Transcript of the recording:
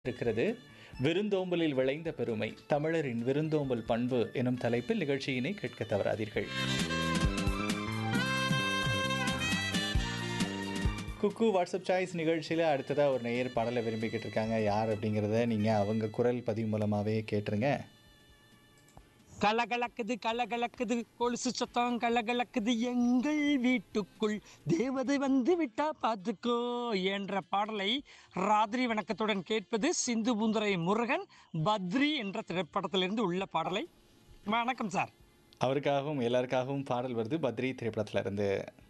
இருக்கிறது விருந்தோம்பலில் விளைந்த பெருமை தமிழரின் விருந்தோம்பல் பண்பு எனும் தலைப்பில் நிகழ்ச்சியினை கேட்க தவறாதீர்கள் குக்கு வாட்ஸ்அப் சாய்ஸ் நிகழ்ச்சியில் அடுத்ததாக ஒரு நேயர் பாடலை விரும்பிக்கிட்டு இருக்காங்க யார் அப்படிங்கிறத நீங்கள் அவங்க குரல் பதிவு மூலமாகவே கேட்டுருங்க கலகலக்குது கலகலக்குது கொலுசு சத்தம் கலகலக்குது எங்கள் வீட்டுக்குள் தேவதை வந்து விட்டா பார்த்துக்கோ என்ற பாடலை ராத்திரி வணக்கத்துடன் கேட்பது சிந்து பூந்துரை முருகன் பத்ரி என்ற திரைப்படத்திலிருந்து உள்ள பாடலை வணக்கம் சார் அவருக்காகவும் எல்லாருக்காகவும் பாடல் வருது பத்ரி திரைப்படத்துல இருந்து